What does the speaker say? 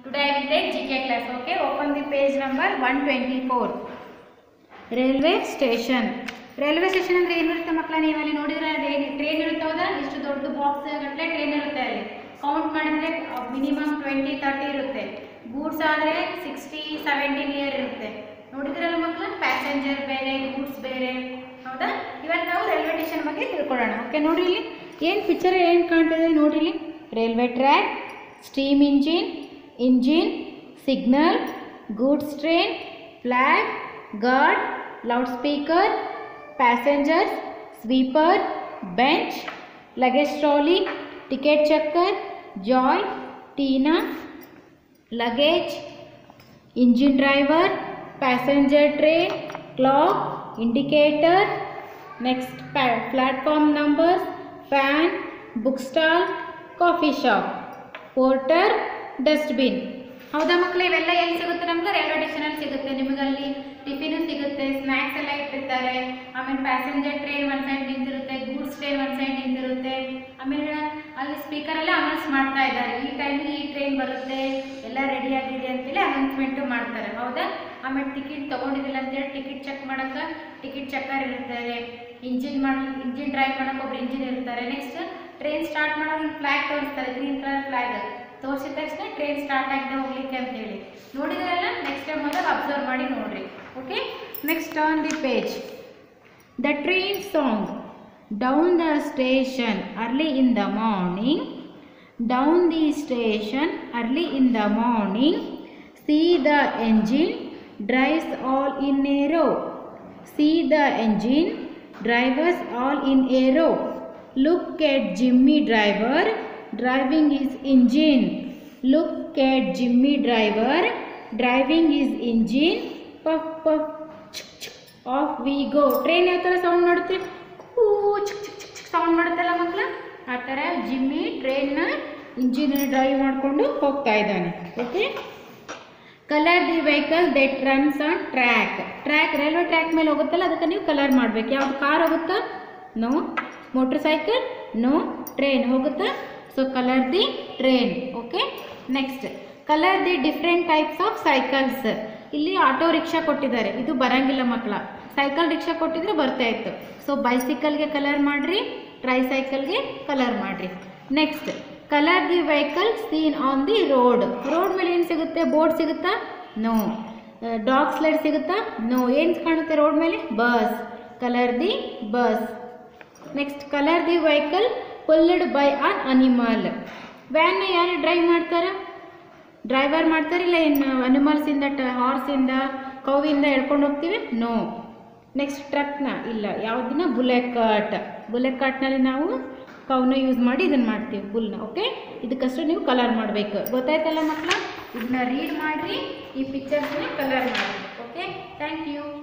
Today I will take GK class. Okay, open the page number 124. Railway station railway station ಅಂದ್ರೆ ಏನಿರುತ್ತೆ ಮಕ್ಕಳ ನೀವು ಅಲ್ಲಿ ನೋಡಿದ್ರೆ ಟ್ರೈನ್ ಇರುತ್ತೆ ಹೌದಾ ಇಷ್ಟು ದೊಡ್ಡ ಬಾಕ್ಸ್ ಗಟ್ಟಲೆ ಟ್ರೈನ್ ಇರುತ್ತೆ ಅಲ್ಲಿ ಕೌಂಟ್ ಮಾಡಿದ್ರೆ ಮಿನಿಮಮ್ ಟ್ವೆಂಟಿ ತರ್ಟಿ ಇರುತ್ತೆ ಗೂಡ್ಸ್ ಆದರೆ ಸಿಕ್ಸ್ಟಿ ಸೆವೆಂಟಿ ನಿಯರ್ ಇರುತ್ತೆ ನೋಡಿದ್ರಲ್ಲ ಮಕ್ಕಳ ಪ್ಯಾಸೆಂಜರ್ ಬೇರೆ ಗೂಡ್ಸ್ ಬೇರೆ ಹೌದಾ ಇವತ್ತು ನಾವು ರೈಲ್ವೆ ಸ್ಟೇಷನ್ ಬಗ್ಗೆ ತಿಳ್ಕೊಳ್ಳೋಣ ಓಕೆ ನೋಡಿ ಇಲ್ಲಿ ಏನು ಪಿಕ್ಚರ್ ಏನು ಕಾಣ್ತಿದೆ ನೋಡಿ ಇಲ್ಲಿ railway track steam engine engine signal goods train flag guard loud speaker passengers sweeper bench luggage trolley ticket checker Joy Tina luggage engine driver passenger train clock indicator next platform numbers fan book stall coffee shop porter dustbin ಹೌದಾ ಮಕ್ಕಳು ಇವೆಲ್ಲ ಎಲ್ಲಿ ಸಿಗುತ್ತೆ ನಮ್ಗೆ railway ಸ್ಟೇಷನಲ್ಲಿ ಸಿಗುತ್ತೆ ನಿಮಗಲ್ಲಿ tiffin ಸಿಗುತ್ತೆ snacks ಎಲ್ಲ ಇಟ್ಟಿರ್ತಾರೆ ಆಮೇಲೆ ಪ್ಯಾಸೆಂಜರ್ ಟ್ರೈನ್ ಒಂದು ಸೈಡ್ ನಿಂತಿರುತ್ತೆ ಗೂಡ್ಸ್ ಟ್ರೈನ್ ಒಂದು ಸೈಡ್ ನಿಂತಿರುತ್ತೆ ಆಮೇಲೆ ಅಲ್ಲಿ ಸ್ಪೀಕರ್ ಎಲ್ಲ ಅನೌನ್ಸ್ ಮಾಡ್ತಾ ಇದ್ದಾರೆ ಈ ಟೈಮಿಗೆ ಈ ಟ್ರೈನ್ ಬರುತ್ತೆ ಎಲ್ಲ ರೆಡಿ ಆಗಿದೆ ಅಂತೇಳಿ ಅನೌನ್ಸ್ಮೆಂಟು ಮಾಡ್ತಾರೆ ಹೌದಾ ಆಮೇಲೆ ಟಿಕೆಟ್ ತೊಗೊಂಡಿದ್ದಿಲ್ಲ ಅಂತೇಳಿ ಟಿಕೆಟ್ ಚೆಕ್ ಮಾಡೋಕ್ಕೆ ಟಿಕೆಟ್ ಚೆಕ್ಕರ್ ಇರ್ತಾರೆ ಇಂಜಿನ್ ಮಾಡಿ ಇಂಜಿನ್ ಡ್ರೈವ್ ಮಾಡೋಕೆ ಒಬ್ರು ಇಂಜಿನ್ ಇರ್ತಾರೆ ನೆಕ್ಸ್ಟ್ ಟ್ರೈನ್ ಸ್ಟಾರ್ಟ್ ಮಾಡೋಕೆ ಫ್ಲ್ಯಾಗ್ ತೋರಿಸ್ತಾರೆ ಗ್ರೀನ್ ಕಲರ್ ಫ್ಲ್ಯಾಗ್ ತೋರಿಸಿದ ತಕ್ಷಣ ಟ್ರೈನ್ ಸ್ಟಾರ್ಟ್ ಆಗಿದೆ ಹೋಗ್ಲಿಕ್ಕೆ ಅಂತೇಳಿ ನೋಡಿದ್ರಲ್ಲ ನೆಕ್ಸ್ಟ್ ಟೈಮ್ ಮೊದಲು ಅಬ್ಸರ್ವ್ ಮಾಡಿ ನೋಡ್ರಿ okay next on the page the train song down the station early in the morning down the station early in the morning see the engine drives all in a row see the engine drivers all in a row look at Jimmy driver driving his engine look at Jimmy driver driving his engine puff puff chick chick off we go train ಯಾವ ಥರ sound ಮಾಡುತ್ತೆ ಕೂ ಚಿಕ್ ಚಿಕ್ ಚಿಕ್ ಚಿಕ್ sound ಮಾಡುತ್ತಲ್ಲ ಮಕ್ಕಳ ಆ ಥರ Jimmy ಟ್ರೈನ್ನ engine drive ಮಾಡಿಕೊಂಡು ಹೋಗ್ತಾ ಇದ್ದಾನೆ okay colour the vehicle that runs on track track railway track ಮೇಲೆ ಹೋಗುತ್ತಲ್ಲ ಅದಕ್ಕೆ ನೀವು ಕಲರ್ ಮಾಡಬೇಕು ಯಾವ್ದು ಕಾರ್ ಹೋಗುತ್ತಾ no motorcycle no train ಹೋಗುತ್ತಾ so colour the train okay next colour the different types of cycles ಇಲ್ಲಿ ಆಟೋ ರಿಕ್ಷಾ ಕೊಟ್ಟಿದ್ದಾರೆ ಇದು ಬರಂಗಿಲ್ಲ ಮಕ್ಕಳ ಸೈಕಲ್ ರಿಕ್ಷಾ ಕೊಟ್ಟಿದ್ರೆ ಬರ್ತಾ ಇತ್ತು ಸೊ ಬೈಸಿಕಲ್ಗೆ ಕಲರ್ ಮಾಡಿರಿ ಟ್ರೈಸೈಕಲ್ಗೆ ಕಲರ್ ಮಾಡಿರಿ next colour the vehicle seen on the road road ಮೇಲೆ ಏನು ಸಿಗುತ್ತೆ ಬೋರ್ಡ್ ಸಿಗುತ್ತಾ ನೋ ಡಾಗ್ ಸ್ಲೈಡ್ ಸಿಗುತ್ತಾ ನೋ ಏನು ಕಾಣುತ್ತೆ ರೋಡ್ ಮೇಲೆ bus colour the bus next colour the vehicle pulled by an animal ವ್ಯಾನ್ನ ಯಾರು ಡ್ರೈವ್ ಮಾಡ್ತಾರ ಡ್ರೈವರ್ ಮಾಡ್ತಾರಿಲ್ಲ ಏನು ಅನಿಮಲ್ಸಿಂದ ಟ ಹಾರ್ಸಿಂದ ಕೌವಿಂದ ಎಳ್ಕೊಂಡು ಹೋಗ್ತೀವಿ ನೋ ನೆಕ್ಸ್ಟ್ ಟ್ರಕ್ನ ಇಲ್ಲ ಯಾವುದನ್ನ ಬುಲೆಟ್ ಕಾರ್ಟ್ ಬುಲೆಟ್ ಕಾರ್ಟ್ನಲ್ಲಿ ನಾವು ಕೌನ ಯೂಸ್ ಮಾಡಿ ಇದನ್ನು ಮಾಡ್ತೀವಿ ಬುಲ್ನ ಓಕೆ ಇದಕ್ಕಷ್ಟು ನೀವು ಕಲರ್ ಮಾಡಬೇಕು ಗೊತ್ತಾಯ್ತಲ್ಲ ಮಕ್ಕಳ ಇದನ್ನ ರೀಡ್ ಮಾಡಿರಿ ಈ ಪಿಕ್ಚರ್ಸ್ನ ಕಲರ್ ಮಾಡಿ ಓಕೆ ಥ್ಯಾಂಕ್ ಯು